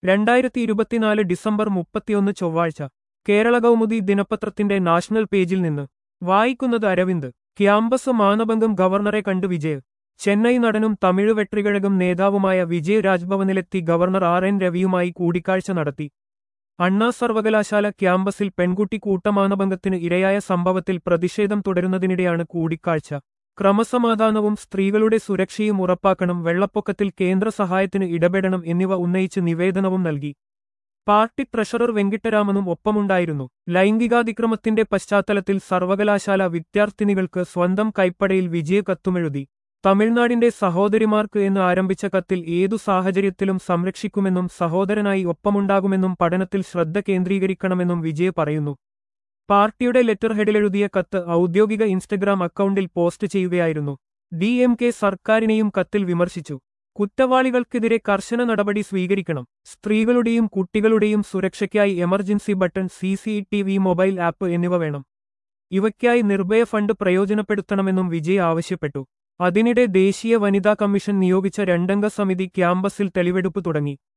രണ്ടായിരത്തി ഇരുപത്തിനാല് ഡിസംബർ മുപ്പത്തിയൊന്ന് ചൊവ്വാഴ്ച കേരള കൗമുദി ദിനപത്രത്തിന്റെ നാഷണൽ പേജിൽ നിന്ന് വായിക്കുന്നത് അരവിന്ദ് ക്യാമ്പസ് മാനഭംഗം ഗവർണറെ കണ്ടു വിജയ് ചെന്നൈ നടനും തമിഴ് വെട്രികഴകം നേതാവുമായ വിജയ് രാജ്ഭവനിലെത്തി ഗവർണർ ആർ എൻ രവിയുമായി കൂടിക്കാഴ്ച നടത്തി അണ്ണാ സർവകലാശാല ക്യാമ്പസിൽ പെൺകുട്ടി കൂട്ടമാനഭംഗത്തിന് ഇരയായ സംഭവത്തിൽ പ്രതിഷേധം തുടരുന്നതിനിടെയാണ് കൂടിക്കാഴ്ച ക്രമസമാധാനവും സ്ത്രീകളുടെ സുരക്ഷയും ഉറപ്പാക്കണം വെള്ളപ്പൊക്കത്തിൽ കേന്ദ്ര സഹായത്തിന് ഇടപെടണം എന്നിവ ഉന്നയിച്ച് നിവേദനവും നൽകി പാർട്ടി ട്രഷറർ വെങ്കിട്ടരാമനും ഒപ്പമുണ്ടായിരുന്നു ലൈംഗികാതിക്രമത്തിന്റെ പശ്ചാത്തലത്തിൽ സർവകലാശാല വിദ്യാർത്ഥിനികൾക്ക് സ്വന്തം കൈപ്പടയിൽ വിജയ കത്തുമെഴുതി തമിഴ്നാടിന്റെ സഹോദരിമാർക്ക് എന്ന് ആരംഭിച്ച കത്തിൽ ഏതു സാഹചര്യത്തിലും സംരക്ഷിക്കുമെന്നും സഹോദരനായി ഒപ്പമുണ്ടാകുമെന്നും പഠനത്തിൽ ശ്രദ്ധ കേന്ദ്രീകരിക്കണമെന്നും വിജയ് പറയുന്നു പാർട്ടിയുടെ ലെറ്റർ ഹെഡിലെഴുതിയ കത്ത് ഔദ്യോഗിക ഇൻസ്റ്റഗ്രാം അക്കൗണ്ടിൽ പോസ്റ്റ് ചെയ്യുകയായിരുന്നു ഡി എം കെ സർക്കാരിനെയും കത്തിൽ വിമർശിച്ചു കുറ്റവാളികൾക്കെതിരെ കർശന നടപടി സ്വീകരിക്കണം സ്ത്രീകളുടെയും കുട്ടികളുടെയും സുരക്ഷയ്ക്കായി emergency button C C T V mobile app എന്നിവ വേണം ഇവയ്ക്കായി നിർഭയ ഫണ്ട് പ്രയോജനപ്പെടുത്തണമെന്നും വിജയ് ആവശ്യപ്പെട്ടു അതിനിടെ ദേശീയ വനിതാ കമ്മീഷൻ നിയോഗിച്ച രണ്ടംഗ സമിതി ക്യാമ്പസിൽ തെളിവെടുപ്പ് തുടങ്ങി